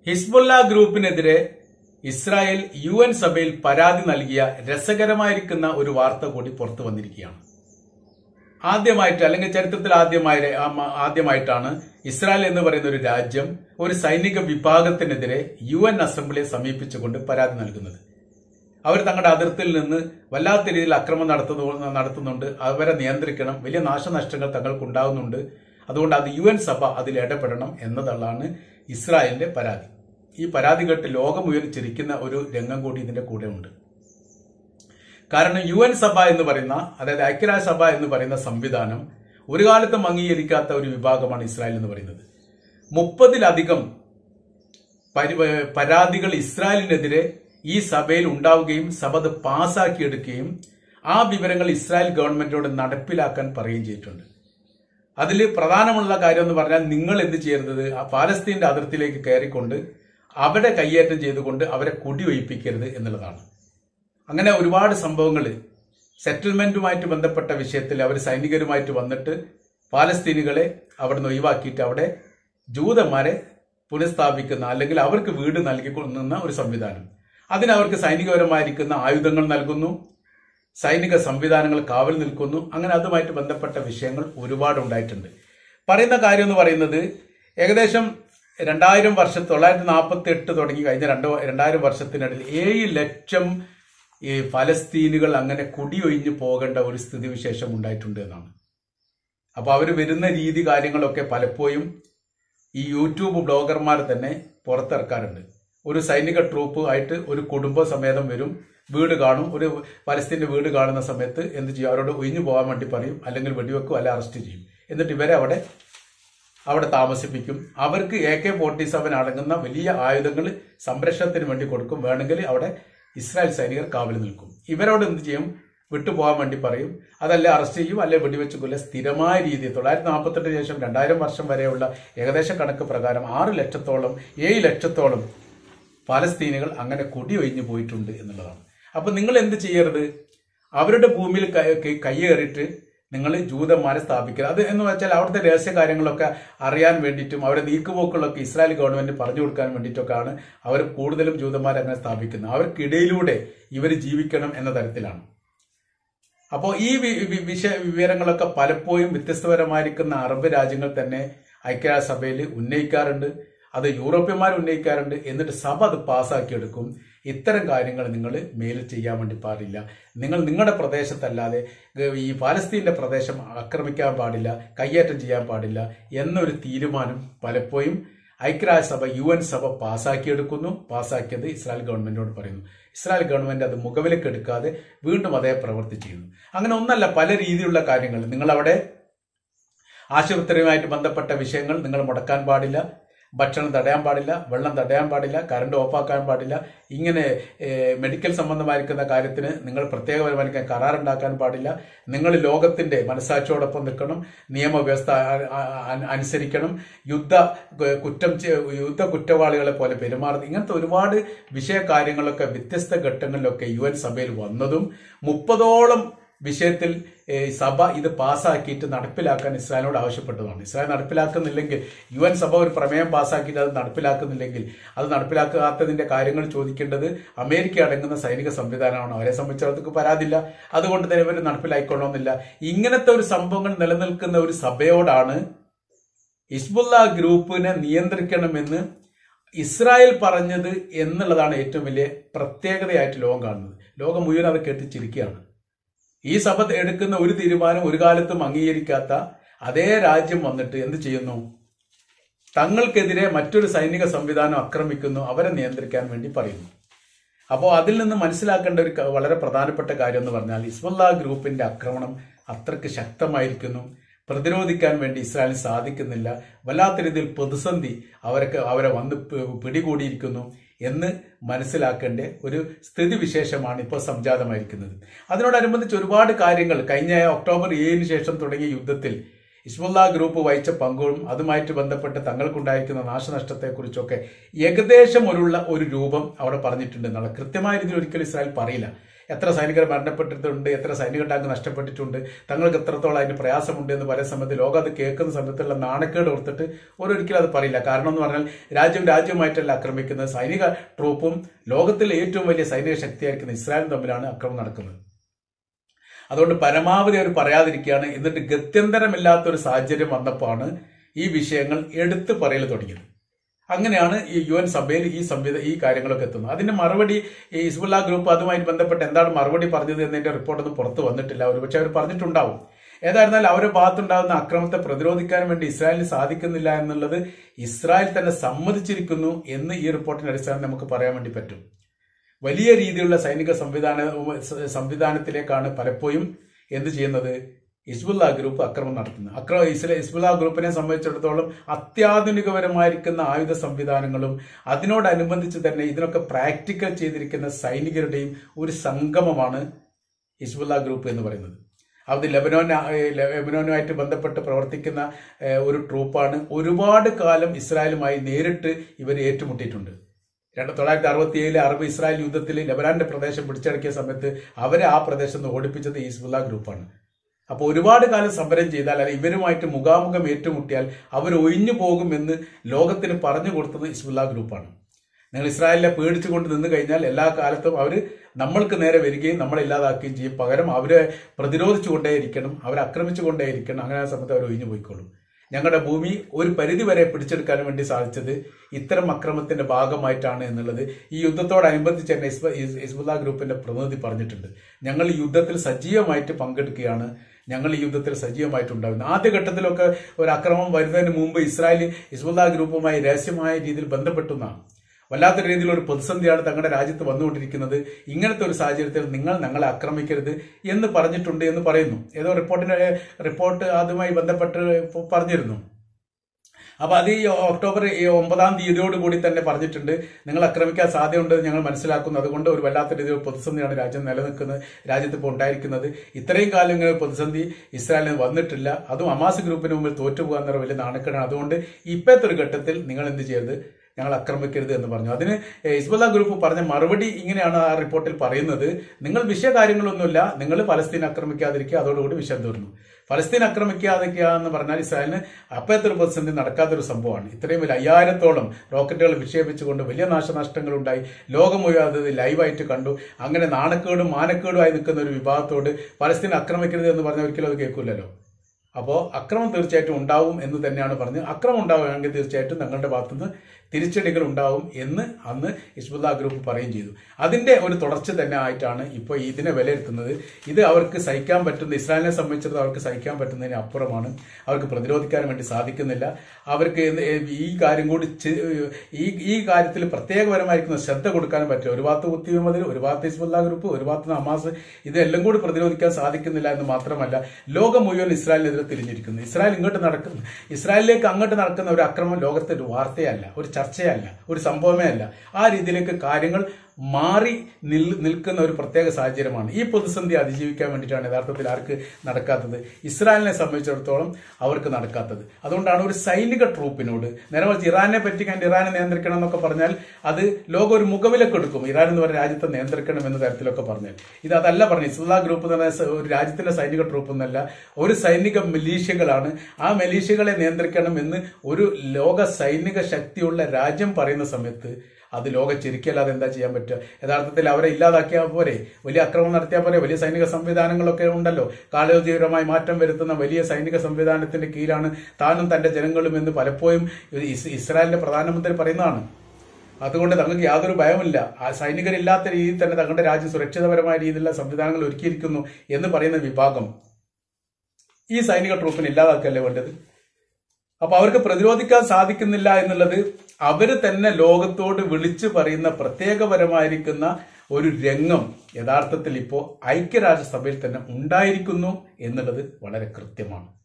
ഹിസ്ബുല്ല ഗ്രൂപ്പിനെതിരെ Israel U N സഭയിൽ പരാതി നൽകിയ രസകരമായിരിക്കുന്ന ഒരു വാർത്ത കൂടി പുറത്തു വന്നിരിക്കുകയാണ് ആദ്യമായിട്ട് അല്ലെങ്കിൽ ചരിത്രത്തിൽ ആദ്യമായി ആദ്യമായിട്ടാണ് ഇസ്രായേൽ എന്ന് പറയുന്ന ഒരു രാജ്യം ഒരു സൈനിക വിഭാഗത്തിനെതിരെ യു എൻ അസംബ്ലിയെ സമീപിച്ചുകൊണ്ട് പരാതി നൽകുന്നത് അവർ തങ്ങളുടെ അതിർത്തിയിൽ നിന്ന് വല്ലാത്ത രീതിയിൽ അക്രമം നടത്തുന്നു നടത്തുന്നുണ്ട് അവരെ നിയന്ത്രിക്കണം വലിയ നാശനഷ്ടങ്ങൾ തങ്ങൾക്ക് ഉണ്ടാകുന്നുണ്ട് അതുകൊണ്ട് അത് യു എൻ സഭ അതിൽ ഇടപെടണം എന്നതാണ് ഇസ്രായേലിന്റെ പരാതി ഈ പരാതി കേട്ട് ലോകം മുഴുവൻ ചിരിക്കുന്ന ഒരു രംഗം കൂടി ഇതിന്റെ കൂടെ ഉണ്ട് കാരണം യു എൻ സഭ എന്ന് പറയുന്ന അതായത് ഐക്യരാഷ്ട്രസഭ എന്ന് പറയുന്ന സംവിധാനം ഒരു കാലത്തും അംഗീകരിക്കാത്ത ഒരു വിഭാഗമാണ് ഇസ്രായേൽ എന്ന് പറയുന്നത് മുപ്പതിലധികം പരി- പരാതികൾ ഇസ്രായേലിനെതിരെ ഈ സഭയിൽ ഉണ്ടാവുകയും സഭ അത് പാസ്സാക്കിയെടുക്കുകയും ആ വിവരങ്ങൾ ഇസ്രായേൽ ഗവൺമെന്റിനോട് നടപ്പിലാക്കാൻ പറയുകയും ചെയ്തിട്ടുണ്ട് അതിൽ പ്രധാനമുള്ള കാര്യം എന്ന് പറഞ്ഞാൽ നിങ്ങൾ എന്ത് ചെയ്യരുത് ആ പാലസ്തീന്റെ അതിർത്തിയിലേക്ക് കയറിക്കൊണ്ട് അവിടെ കയ്യേറ്റം ചെയ്തുകൊണ്ട് അവരെ കുടിയൊഴിപ്പിക്കരുത് എന്നുള്ളതാണ് അങ്ങനെ ഒരുപാട് സംഭവങ്ങൾ സെറ്റിൽമെന്റുമായിട്ട് ബന്ധപ്പെട്ട വിഷയത്തിൽ അവർ സൈനികരുമായിട്ട് വന്നിട്ട് പാലസ്തീനുകളെ അവിടെ നിന്ന് ഒഴിവാക്കിയിട്ട് അവിടെ ജൂതന്മാരെ പുനഃസ്ഥാപിക്കുന്ന അല്ലെങ്കിൽ അവർക്ക് വീട് നൽകി കൊടുക്കുന്ന ഒരു സംവിധാനം അതിന് അവർക്ക് സൈനികപരമായിരിക്കുന്ന ആയുധങ്ങൾ നൽകുന്നു സൈനിക സംവിധാനങ്ങൾ കാവൽ നിൽക്കുന്നു അങ്ങനെ അതുമായിട്ട് ബന്ധപ്പെട്ട വിഷയങ്ങൾ ഒരുപാട് ഉണ്ടായിട്ടുണ്ട് പറയുന്ന കാര്യം എന്ന് പറയുന്നത് ഏകദേശം രണ്ടായിരം വർഷം തൊള്ളായിരത്തി നാൽപ്പത്തി എട്ട് തുടങ്ങി കഴിഞ്ഞ രണ്ട് രണ്ടായിരം വർഷത്തിനിടയിൽ ഏഴ് ലക്ഷം ഈ ഫലസ്തീനുകൾ അങ്ങനെ കുടിയൊഴിഞ്ഞു പോകേണ്ട ഒരു സ്ഥിതിവിശേഷം ഉണ്ടായിട്ടുണ്ട് എന്നാണ് അപ്പൊ അവർ വരുന്ന രീതി കാര്യങ്ങളൊക്കെ പലപ്പോഴും ഈ യൂട്യൂബ് ബ്ലോഗർമാർ തന്നെ പുറത്തിറക്കാറുണ്ട് ഒരു സൈനിക ട്രൂപ്പ് ആയിട്ട് ഒരു കുടുംബ സമേതം വരും വീട് കാണും ഒരു പലസ്തീന്റെ വീട് കാണുന്ന സമയത്ത് എന്ത് ചെയ്യും അവരോട് ഒഴിഞ്ഞു പോകാൻ വേണ്ടി പറയും അല്ലെങ്കിൽ വെടിവെക്കും അല്ലെ അറസ്റ്റ് ചെയ്യും എന്നിട്ട് ഇവരെ അവിടെ അവിടെ താമസിപ്പിക്കും അവർക്ക് എ കെ ഫോർട്ടി സെവൻ അടങ്ങുന്ന വലിയ ആയുധങ്ങൾ സംരക്ഷണത്തിന് വേണ്ടി കൊടുക്കും വേണമെങ്കിൽ അവിടെ ഇസ്രായേൽ സൈനികർ കാവൽ നിൽക്കും ഇവരോട് എന്ത് ചെയ്യും വിട്ടുപോകാൻ വേണ്ടി പറയും അതല്ല അറസ്റ്റ് ചെയ്യും അല്ലെ വെടിവെച്ച് കൊല്ല സ്ഥിരമായ രീതിയിൽ തൊള്ളായിരത്തി നാൽപ്പത്തെട്ടിന് ശേഷം രണ്ടായിരം വർഷം വരെയുള്ള ഏകദേശ കണക്ക് പ്രകാരം ആറ് ലക്ഷത്തോളം ഏഴ് ലക്ഷത്തോളം പാലസ്തീനുകൾ അങ്ങനെ കുടിയൊഴിഞ്ഞു പോയിട്ടുണ്ട് എന്നുള്ളതാണ് അപ്പൊ നിങ്ങൾ എന്ത് ചെയ്യരുത് അവരുടെ ഭൂമിയിൽ കൈ- കൈ- കയ്യേറിയിട്ട് നിങ്ങൾ ജൂതന്മാരെ സ്ഥാപിക്കുക അത് എന്ന് വെച്ചാൽ അവിടുത്തെ രഹസ്യ കാര്യങ്ങളൊക്കെ അറിയാൻ വേണ്ടിയിട്ടും അവരുടെ നീക്കുപോക്കുകളൊക്കെ ഇസ്രായേൽ ഗവൺമെന്റ് പറഞ്ഞു കൊടുക്കാൻ വേണ്ടിയിട്ടൊക്കെയാണ് അവർ കൂടുതലും ജൂതന്മാരെ അങ്ങനെ സ്ഥാപിക്കുന്നത് അവർക്കിടയിലൂടെ ഇവർ ജീവിക്കണം എന്ന തരത്തിലാണ് അപ്പോൾ ഈ വി- വി- വിഷയ വിവരങ്ങളൊക്കെ പലപ്പോഴും വ്യത്യസ്തപരമായിരിക്കുന്ന അറബ് രാജ്യങ്ങൾ തന്നെ ഐക്യരാഷ്ട്രസഭയിൽ ഉന്നയിക്കാറുണ്ട് അത് യൂറോപ്യന്മാർ ഉന്നയിക്കാറുണ്ട് എന്നിട്ട് സഭ അത് പാസ്സാക്കിയെടുക്കും ഇത്തരം കാര്യങ്ങൾ നിങ്ങൾ മേൽ ചെയ്യാൻ വേണ്ടി പാടില്ല നിങ്ങൾ നിങ്ങളുടെ പ്രദേശത്തല്ലാതെ ഗ- ഈ പാലസ്തീന്റെ പ്രദേശം ആക്രമിക്കാൻ പാടില്ല കയ്യേറ്റം ചെയ്യാൻ പാടില്ല എന്നൊരു തീരുമാനം പലപ്പോഴും ഐക്യരാഷ്ട്രസഭ യു എൻ സഭ പാസ്സാക്കിയെടുക്കുന്നു പാസ്സാക്കിയത് ഇസ്രായേൽ ഗവൺമെന്റിനോട് പറയുന്നു ഇസ്രായേൽ ഗവൺമെന്റ് അത് മുഖവിലേക്ക് എടുക്കാതെ വീണ്ടും അതേ പ്രവൃത്തി ചെയ്യുന്നു അങ്ങനെ ഒന്നല്ല പല രീതിയിലുള്ള കാര്യങ്ങൾ നിങ്ങൾ അവിടെ ആശുപത്രിയുമായിട്ട് ബന്ധപ്പെട്ട വിഷയങ്ങൾ നിങ്ങൾ മുടക്കാൻ പാടില്ല ഭക്ഷണം തടയാൻ പാടില്ല വെള്ളം തടയാൻ പാടില്ല കറണ്ട് ഓഫാക്കാൻ പാടില്ല ഇങ്ങനെ ഏഹ്, മെഡിക്കൽ സംബന്ധമായിരിക്കുന്ന കാര്യത്തിന് നിങ്ങൾ പ്രത്യേകപരമായിരിക്കാൻ കരാറുണ്ടാക്കാൻ പാടില്ല നിങ്ങൾ ലോകത്തിന്റെ മനസാക്ഷിയോടൊപ്പം നിൽക്കണം നിയമവ്യവസ്ഥ അ- അ- അ- അനുസരിക്കണം യുദ്ധ ഏഹ്, കുറ്റം ചെ- യുദ്ധ കുറ്റവാളികളെ പോലെ പെരുമാറുന്നത് ഇങ്ങനത്തെ ഒരുപാട് വിഷയ കാര്യങ്ങളൊക്കെ വ്യത്യസ്ത ഘട്ടങ്ങളിലൊക്കെ യു എൻ സഭയിൽ വന്നതും മുപ്പതോളം വിഷയത്തിൽ ഏഹ്, സഭ ഇത് പാസ്സാക്കിയിട്ട് നടപ്പിലാക്കാൻ ഇസ്രായേലിനോട് ആവശ്യപ്പെട്ടതാണ് ഇസ്രായേൽ നടപ്പിലാക്കുന്നില്ലെങ്കിൽ യു എൻ സഭ ഒരു പ്രമേയം പാസ്സാക്കിയിട്ട് അത് നടപ്പിലാക്കുന്നില്ലെങ്കിൽ അത് നടപ്പിലാക്കാത്തതിന്റെ കാര്യങ്ങൾ ചോദിക്കേണ്ടത് അമേരിക്ക അടങ്ങുന്ന സൈനിക സംവിധാനമാണ് അവരെ സംബന്ധിച്ചിടത്തോളം പരാതില്ല അതുകൊണ്ട് തന്നെ ഇവർ നടപ്പിലായിക്കൊള്ളണമെന്നില്ല ഇങ്ങനത്തെ ഒരു സംഭവങ്ങൾ നിലനിൽക്കുന്ന ഒരു സഭയോടാണ് ഹിസ്ബുല്ല ഗ്രൂപ്പിനെ നിയന്ത്രിക്കണമെന്ന് ഇസ്രായേൽ പറഞ്ഞത് എന്നുള്ളതാണ് ഏറ്റവും വലിയ പ്രത്യേകതയായിട്ട് ലോകം കാണുന്നത് ലോകം മുഴുവൻ അത് കേട്ട് ചിരിക്കുകയാണ് ഈ സഭ എടുക്കുന്ന ഒരു തീരുമാനം ഒരു കാലത്തും അംഗീകരിക്കാത്ത അതേ രാജ്യം വന്നിട്ട് എന്ത് ചെയ്യുന്നു തങ്ങൾക്കെതിരെ മറ്റൊരു സൈനിക സംവിധാനം ആക്രമിക്കുന്നു അവരെ നിയന്ത്രിക്കാൻ വേണ്ടി പറയുന്നു അപ്പോൾ അതിൽ നിന്ന് മനസ്സിലാക്കേണ്ട ഒരു ക- വളരെ പ്രധാനപ്പെട്ട കാര്യം എന്ന് പറഞ്ഞാൽ ഇസ്മുല്ല ഗ്രൂപ്പിന്റെ ആക്രമണം അത്രക്ക് ശക്തമായിരിക്കുന്നു പ്രതിരോധിക്കാൻ വേണ്ടി ഇസ്രായേലിന് സാധിക്കുന്നില്ല വല്ലാത്ത രീതിയിൽ പ്രതിസന്ധി അവരൊക്കെ അവരെ വന്ന് പി- പിടികൂടിയിരിക്കുന്നു എന്ന് മനസ്സിലാക്കേണ്ട ഒരു സ്ഥിതിവിശേഷമാണ് ഇപ്പോൾ സംജാതമായിരിക്കുന്നത് അതിനോടനുബന്ധിച്ച് ഒരുപാട് കാര്യങ്ങൾ കഴിഞ്ഞ ഒക്ടോബർ ഏഴിന് ശേഷം തുടങ്ങിയ യുദ്ധത്തിൽ ഇസ്മുല്ല ഗ്രൂപ്പ് വഹിച്ച പങ്കും അതുമായിട്ട് ബന്ധപ്പെട്ട് തങ്ങൾക്കുണ്ടായിരിക്കുന്ന നാശനഷ്ടത്തെക്കുറിച്ചൊക്കെ ഏകദേശം ഒരുള്ള ഒരു രൂപം അവിടെ പറഞ്ഞിട്ടുണ്ട് എന്നുള്ള കൃത്യമായ രീതിയിൽ ഒരിക്കലും ഇസ്രായേൽ പറയില്ല എത്ര സൈനികർ മരണപ്പെട്ടിട്ടുണ്ട് എത്ര സൈനിക ടാങ്ക് നഷ്ടപ്പെട്ടിട്ടുണ്ട് തങ്ങൾക്ക് എത്രത്തോളം അതിന് പ്രയാസമുണ്ട് എന്ന് പറയുന്ന സമയത്ത് ലോകം അത് കേൾക്കുന്ന സമയത്തുള്ള നാണക്കേട് ഓർത്തിട്ട് ഓരോരിക്കലും അത് പറയില്ല കാരണം എന്ന് പറഞ്ഞാൽ രാജ്യം രാജ്യമായിട്ടല്ല ആക്രമിക്കുന്നത് സൈനിക ട്രൂപ്പും ലോകത്തിലെ ഏറ്റവും വലിയ സൈനിക ശക്തിയായിരിക്കുന്ന ഇസ്രായേലും തമ്മിലാണ് ആക്രമണം നടക്കുന്നത് അതുകൊണ്ട് പരമാവധി അവർ പറയാതിരിക്കുകയാണ് എന്നിട്ട് ഗത്യന്തരമില്ലാത്ത ഒരു സാഹചര്യം വന്നപ്പോഴാണ് ഈ വിഷയങ്ങൾ എടുത്തു പറയൽ തുടങ്ങിയത് അങ്ങനെയാണ് ഈ യു എൻ സഭയിൽ ഈ സംവിധ ഈ കാര്യങ്ങളൊക്കെ എത്തുന്നത് അതിന്റെ മറുപടി ഈ ഹിസ്ബുല്ല ഗ്രൂപ്പ് അതുമായി ബന്ധപ്പെട്ട് എന്താണ് മറുപടി പറഞ്ഞത് എന്നതിന്റെ റിപ്പോർട്ടൊന്നും പുറത്തു വന്നിട്ടില്ല ഒരുപക്ഷെ അവർ പറഞ്ഞിട്ടുണ്ടാവും ഏതായിരുന്നാലും അവരുടെ ഭാഗത്തുണ്ടാകുന്ന അക്രമത്തെ പ്രതിരോധിക്കാൻ വേണ്ടി ഇസ്രായേലിന് സാധിക്കുന്നില്ല എന്നുള്ളത് ഇസ്രായേൽ തന്നെ സമ്മതിച്ചിരിക്കുന്നു എന്ന് ഈ റിപ്പോർട്ടിന്റെ അടിസ്ഥാനത്തിൽ നമുക്ക് പറയാൻ വേണ്ടി പറ്റും വലിയ രീതിയിലുള്ള സൈനിക സംവിധാന സംവിധാനത്തിലേക്കാണ് പലപ്പോഴും എന്ത് ചെയ്യുന്നത് ഹിസ്ബുല്ല ഗ്രൂപ്പ് അക്രമം നടത്തുന്നത് അക്രമ ഇസ്ല ഹിസ്ബുല്ല ഗ്രൂപ്പിനെ സംബന്ധിച്ചിടത്തോളം അത്യാധുനികപരമായിരിക്കുന്ന ആയുധ സംവിധാനങ്ങളും അതിനോടനുബന്ധിച്ച് തന്നെ ഇതിനൊക്കെ പ്രാക്ടിക്കൽ ചെയ്തിരിക്കുന്ന സൈനികരുടെയും ഒരു സംഗമമാണ് ഹിസ്ബുല്ല ഗ്രൂപ്പ് എന്ന് പറയുന്നത് അത് ലെബനോൻ ലെബനോനുമായിട്ട് ബന്ധപ്പെട്ട് പ്രവർത്തിക്കുന്ന ഒരു ട്രൂപ്പാണ് ഒരുപാട് കാലം ഇസ്രായേലുമായി നേരിട്ട് ഇവർ ഏറ്റുമുട്ടിയിട്ടുണ്ട് രണ്ട് തൊള്ളായിരത്തി അറുപത്തി ഏഴിലെ അറബ് ഇസ്രായേൽ യുദ്ധത്തിൽ ലെബനാന്റെ പ്രദേശം പിടിച്ചടക്കിയ സമയത്ത് അവരെ ആ പ്രദേശം നിന്ന് ഓടിപ്പിച്ചത് ഹിസ്ബുല്ല ഗ്രൂപ്പാണ് അപ്പോൾ ഒരുപാട് കാലം സമരം ചെയ്താൽ അല്ലെങ്കിൽ ഇവരുമായിട്ട് മുഖാമുഖം ഏറ്റുമുട്ടിയാൽ അവർ ഒഴിഞ്ഞു പോകുമെന്ന് ലോകത്തിന് പറഞ്ഞു കൊടുത്തത് ഹിസ്ബുല്ല ഗ്രൂപ്പാണ് നിങ്ങൾ ഇസ്രായേലിനെ പേടിച്ചുകൊണ്ട് നിന്ന് കഴിഞ്ഞാൽ എല്ലാ കാലത്തും അവർ നമ്മൾക്ക് നേരെ വരികയും നമ്മളെ ഇല്ലാതാക്കുകയും ചെയ്യും പകരം അവരെ പ്രതിരോധിച്ചുകൊണ്ടേയിരിക്കണം അവരെ ആക്രമിച്ചുകൊണ്ടേയിരിക്കണം അങ്ങനെ ആ സമയത്ത് അവർ ഒഴിഞ്ഞു പോയിക്കോളും ഞങ്ങളുടെ ഭൂമി ഒരു പരിധി വരെ പിടിച്ചെടുക്കാൻ വേണ്ടി സാധിച്ചത് ഇത്തരം അക്രമത്തിന്റെ ഭാഗമായിട്ടാണ് എന്നുള്ളത് ഈ യുദ്ധത്തോടനുബന്ധിച്ച് തന്നെ ഹിസ്ബുല്ല ഗ്രൂപ്പിന്റെ പ്രതിനിധി പറഞ്ഞിട്ടുണ്ട് ഞങ്ങൾ ഈ യുദ്ധത്തിൽ സജീവമായിട്ട് പങ്കെടുക്കുകയാണ് ഞങ്ങൾ ഈ യുദ്ധത്തിൽ സജീവമായിട്ടുണ്ടാകുന്നത് ആദ്യഘട്ടത്തിലൊക്കെ ഒരു അക്രമം വരുന്നതിന് മുമ്പ് ഇസ്രായേൽ ഹിസ്ബുല്ല ഗ്രൂപ്പുമായി രഹസ്യമായ രീതിയിൽ ബന്ധപ്പെട്ടെന്നാണ് വല്ലാത്ത രീതിയിൽ ഒരു പ്രതിസന്ധിയാണ് തങ്ങളുടെ രാജ്യത്ത് വന്നുകൊണ്ടിരിക്കുന്നത് ഇങ്ങനത്തെ ഒരു സാഹചര്യത്തിൽ നിങ്ങൾ ഞങ്ങളെ ആക്രമിക്കരുത് എന്ന് പറഞ്ഞിട്ടുണ്ട് എന്ന് പറയുന്നു ഏതോ റിപ്പോർട്ടിന്റെ റിപ്പോർട്ട് അതുമായി ബന്ധപ്പെട്ട് പറഞ്ഞിരുന്നു അപ്പൊ അത് ഈ ഒക്ടോബർ ഈ ഒമ്പതാം തീയതിയോട് കൂടി തന്നെ പറഞ്ഞിട്ടുണ്ട് നിങ്ങൾ ആക്രമിക്കാൻ സാധ്യതയുണ്ട് ഞങ്ങൾ മനസ്സിലാക്കുന്നു അതുകൊണ്ട് ഒരു വല്ലാത്ത രീതിയിൽ പ്രതിസന്ധിയാണ് രാജ്യം നിലനിൽക്കുന്നത് രാജ്യത്ത് ഇപ്പോൾ ഉണ്ടായിരിക്കുന്നത് ഇത്രയും കാലം ഇങ്ങനെ പ്രതിസന്ധി ഇസ്രായേലിന് വന്നിട്ടില്ല അതും അമാസ് ഗ്രൂപ്പിന് മുമ്പിൽ തോറ്റുപോകാൻ വലിയ നാണക്കേടാണ് അതുകൊണ്ട് ഇപ്പോഴത്തെ ഒരു ഘട്ടത്തിൽ നിങ്ങൾ എന്ത് ചെയ്യരുത് ഞങ്ങൾ ആക്രമിക്കരുത് എന്ന് പറഞ്ഞു അതിന് ഹിസ്ബുല്ല ഗ്രൂപ്പ് പറഞ്ഞ മറുപടി ഇങ്ങനെയാണ് ആ റിപ്പോർട്ടിൽ പറയുന്നത് നിങ്ങൾ വിഷയകാര്യങ്ങളൊന്നുമില്ല നിങ്ങൾ പലസ്തീൻ ആക്രമിക്കാതിരിക്കുക അതോടുകൂടി വിഷയം തീർന്നു ഫലസ്തീൻ ആക്രമിക്കാതിരിക്കുക എന്ന് പറഞ്ഞാൽ ഇസ്രായേലിന് അപ്പോഴത്തെ ഒരു പ്രതിസന്ധി നടക്കാത്തൊരു സംഭവമാണ് ഇത്രയും വലിയ അയ്യായിരത്തോളം റോക്കറ്റുകൾ വിക്ഷേപിച്ചുകൊണ്ട് വലിയ നാശനഷ്ടങ്ങൾ ഉണ്ടായി ലോകം മുഴുവൻ അത് ലൈവായിട്ട് കണ്ടു അങ്ങനെ നാണക്കേടും മാനക്കേടുമായി നിൽക്കുന്ന ഒരു വിഭാഗത്തോട് പലസ്തീൻ ആക്രമിക്കരുത് എന്ന് പറഞ്ഞാൽ ഒരിക്കലും അത് കേൾക്കില്ലല്ലോ അപ്പോൾ അക്രമം തീർച്ചയായിട്ടും ഉണ്ടാവും എന്ന് തന്നെയാണ് പറഞ്ഞത് അക്രമം ഉണ്ടാവുകയാണെങ്കിൽ തീർച്ചയായിട്ടും തങ്ങളുടെ ഭാഗത്തുനിന്ന് തിരിച്ചടികൾ ഉണ്ടാവും എന്ന് അന്ന് ഹിസ്ബുല്ല ഗ്രൂപ്പ് പറയുകയും ചെയ്തു അതിന്റെ ഒരു തുടർച്ച തന്നെ ആയിട്ടാണ് ഇപ്പോൾ ഇതിനെ വിലയിരുത്തുന്നത് ഇത് അവർക്ക് സഹിക്കാൻ പറ്റുന്ന ഇസ്രായേലിനെ സംബന്ധിച്ചിടത്തോളം അവർക്ക് സഹിക്കാൻ പറ്റുന്നതിന് അപ്പുറമാണ് അവർക്ക് പ്രതിരോധിക്കാൻ വേണ്ടി സാധിക്കുന്നില്ല അവർക്ക് ഈ കാര്യം കൂടി ഈ ഈ കാര്യത്തിൽ പ്രത്യേകപരമായിരിക്കുന്ന ശ്രദ്ധ കൊടുക്കാനും പറ്റില്ല ഒരു ഭാഗത്ത് കുത്തിയുമതിൽ ഒരു ഭാഗത്ത് ഹിസ്ബുല്ല ഗ്രൂപ്പ് ഒരു ഭാഗത്ത് ഹമാസ് ഇതെല്ലാം കൂടി പ്രതിരോധിക്കാൻ സാധിക്കുന്നില്ല എന്ന് മാത്രമല്ല ലോകം മുഴുവൻ ഇസ്രായേലിനെതിരെ തിരിഞ്ഞിരിക്കുന്നു ഇസ്രായേൽ ഇങ്ങോട്ട് നടക്കുന്നു ഇസ്രായേലിലേക്ക് അങ്ങോട്ട് നടക്കുന്ന ഒരു അക്രമം ലോകത്തെ ഒരു വാർത്തയല്ല ഒരു ചർച്ചയല്ല ഒരു സംഭവമേ അല്ല ആ രീതിയിലേക്ക് കാര്യങ്ങൾ മാറി നിൽ നിൽക്കുന്ന ഒരു പ്രത്യേക സാഹചര്യമാണ് ഈ പ്രതിസന്ധി അതിജീവിക്കാൻ വേണ്ടിയിട്ടാണ് യഥാർത്ഥത്തിൽ ആർക്ക് നടക്കാത്തത് ഇസ്രായേലിനെ സംബന്ധിച്ചിടത്തോളം അവർക്ക് നടക്കാത്തത് അതുകൊണ്ടാണ് ഒരു സൈനിക ട്രൂപ്പിനോട് നേരെ മറിച്ച് ഇറാനെ പറ്റിക്കാൻ ഇറാനെ നിയന്ത്രിക്കണം എന്നൊക്കെ പറഞ്ഞാൽ അത് ലോകം ഒരു മുഖവിലക്ക് എടുക്കും ഇറാൻ എന്ന് പറഞ്ഞ രാജ്യത്തെ നിയന്ത്രിക്കണം എന്ന തരത്തിലൊക്കെ പറഞ്ഞാൽ ഇത് അതല്ല പറഞ്ഞു ഇസ്ലാ ഗ്രൂപ്പ് എന്ന് പറഞ്ഞ ഒരു രാജ്യത്തിന്റെ സൈനിക ട്രൂപ്പ് എന്നല്ല ഒരു സൈനിക മിലീഷ്യകളാണ് ആ മിലീഷ്യകളെ നിയന്ത്രിക്കണം എന്ന് ഒരു ലോക സൈനിക ശക്തിയുള്ള രാജ്യം പറയുന്ന സമയത്ത് അത് ലോക ചെരുക്കിയല്ലാതെ എന്താ ചെയ്യാൻ പറ്റുക യഥാർത്ഥത്തിൽ അവരെ ഇല്ലാതാക്കിയാൽ പോരെ വലിയ അക്രമം നടത്തിയാൽ പോരെ വലിയ സൈനിക സംവിധാനങ്ങളൊക്കെ ഉണ്ടല്ലോ കാലോചിതമായി മാറ്റം വരുത്തുന്ന വലിയ സൈനിക സംവിധാനത്തിന്റെ കീഴിലാണ് താനും തന്റെ ജനങ്ങളും എന്ന് പലപ്പോഴും ഇസ്രായേലിന്റെ പ്രധാനമന്ത്രി പറയുന്നതാണ് അതുകൊണ്ട് തങ്ങൾക്ക് യാതൊരു ഭയമില്ല ആ സൈനികരില്ലാത്ത രീതിയിൽ തന്നെ തങ്ങളുടെ രാജ്യം സുരക്ഷിതപരമായ രീതിയിലുള്ള സംവിധാനങ്ങൾ ഒരുക്കിയിരിക്കുന്നു എന്ന് പറയുന്ന വിഭാഗം ഈ സൈനിക ട്രൂപ്പിനെ ഇല്ലാതാക്കല്ലേ വേണ്ടത് അപ്പൊ അവർക്ക് പ്രതിരോധിക്കാൻ സാധിക്കുന്നില്ല എന്നുള്ളത് അവര് തന്നെ ലോകത്തോട് വിളിച്ചു പറയുന്ന പ്രത്യേകപരമായിരിക്കുന്ന ഒരു രംഗം യഥാർത്ഥത്തിൽ ഇപ്പോൾ ഐക്യരാഷ്ട്രസഭയിൽ തന്നെ ഉണ്ടായിരിക്കുന്നു എന്നുള്ളത് വളരെ കൃത്യമാണ്